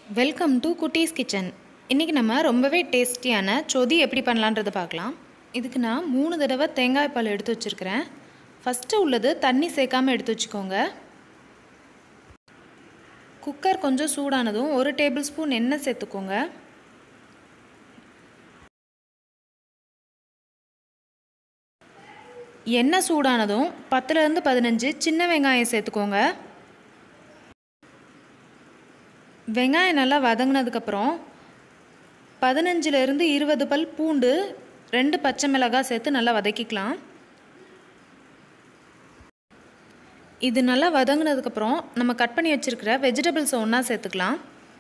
welcome to குட்டீஸ் kitchen இன்றைக்கி நம்ம ரொம்பவே டேஸ்டியான சொதி எப்படி பண்ணலான்றதை பார்க்கலாம் இதுக்கு நான் மூணு தடவை தேங்காய் பால் எடுத்து வச்சுருக்கிறேன் ஃபஸ்ட்டு உள்ளது தண்ணி சேர்க்காமல் எடுத்து வச்சுக்கோங்க குக்கர் கொஞ்சம் சூடானதும் ஒரு டேபிள் ஸ்பூன் எண்ணெய் சேர்த்துக்கோங்க எண்ணெய் சூடானதும் பத்துலேருந்து பதினஞ்சு சின்ன வெங்காயம் சேர்த்துக்கோங்க வெங்காயம் நல்லா வதங்கினதுக்கப்புறம் பதினஞ்சுலேருந்து இருபது பல் பூண்டு ரெண்டு பச்சை மிளகாய் சேர்த்து நல்லா வதக்கிக்கலாம் இது நல்லா வதங்கினதுக்கப்புறம் நம்ம கட் பண்ணி வச்சுருக்கிற வெஜிடபிள்ஸ் ஒன்றா சேர்த்துக்கலாம்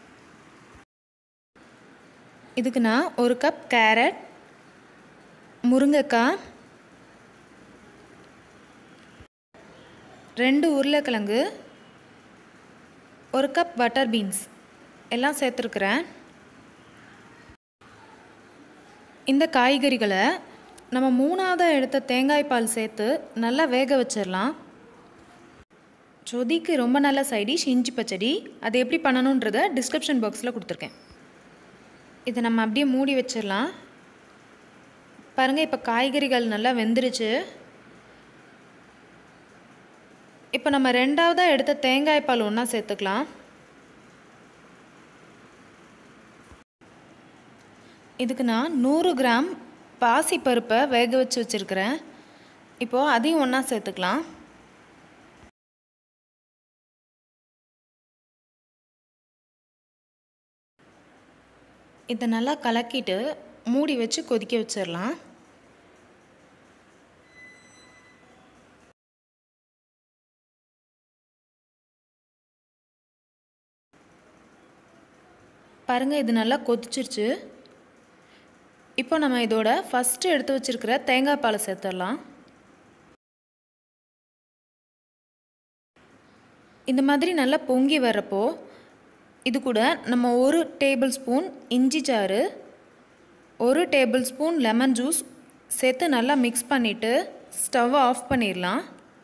இதுக்கு நான் ஒரு கப் கேரட் முருங்கைக்காய் ரெண்டு உருளைக்கிழங்கு ஒரு கப் பட்டர் பீன்ஸ் எல்லாம் சேர்த்துருக்குறேன் இந்த காய்கறிகளை நம்ம மூணாவதாக எடுத்த தேங்காய் பால் சேர்த்து நல்லா வேக வச்சிடலாம் சொதிக்கு ரொம்ப நல்ல சைடிஷ் இஞ்சி பச்சடி அது எப்படி பண்ணணுன்றதை டிஸ்கிரிப்ஷன் பாக்ஸில் கொடுத்துருக்கேன் இதை நம்ம அப்படியே மூடி வச்சிடலாம் பாருங்கள் இப்போ காய்கறிகள் நல்லா வெந்துருச்சு இப்போ நம்ம ரெண்டாவதாக எடுத்த தேங்காய் பால் ஒன்றா சேர்த்துக்கலாம் இதுக்கு நான் நூறு கிராம் பாசி பருப்பை வேக வச்சு வச்சுருக்கிறேன் இப்போது அதையும் ஒன்றா சேர்த்துக்கலாம் இதை நல்லா கலக்கிட்டு மூடி வச்சு கொதிக்க வச்சிடலாம் பாருங்கள் இது நல்லா கொதிச்சிருச்சு இப்போ நம்ம இதோட ஃபஸ்ட்டு எடுத்து வச்சுருக்கிற தேங்காய் பாலை சேர்த்துடலாம் இந்த மாதிரி நல்லா பொங்கி வர்றப்போ இது கூட நம்ம ஒரு டேபிள் ஸ்பூன் இஞ்சி சாறு ஒரு டேபிள் ஸ்பூன் லெமன் ஜூஸ் சேர்த்து நல்லா மிக்ஸ் பண்ணிவிட்டு ஸ்டவ்வை ஆஃப் பண்ணிடலாம்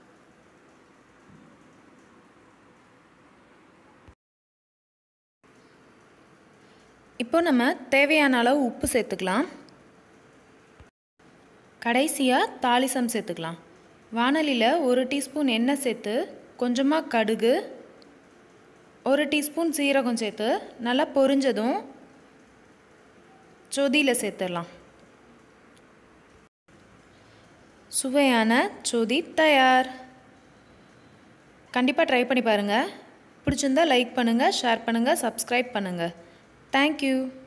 இப்போ நம்ம தேவையான அளவு உப்பு சேர்த்துக்கலாம் கடைசியாக தாளிசம் சேர்த்துக்கலாம் வானலியில் ஒரு டீஸ்பூன் எண்ணெய் சேர்த்து கொஞ்சமாக கடுகு ஒரு டீஸ்பூன் சீரகம் சேர்த்து நல்லா பொரிஞ்சதும் சொதியில் சேர்த்துடலாம் சுவையான சொதி தயார் கண்டிப்பாக ட்ரை பண்ணி பாருங்கள் பிடிச்சிருந்தா லைக் பண்ணுங்கள் ஷேர் பண்ணுங்கள் சப்ஸ்கிரைப் பண்ணுங்கள் தேங்க்யூ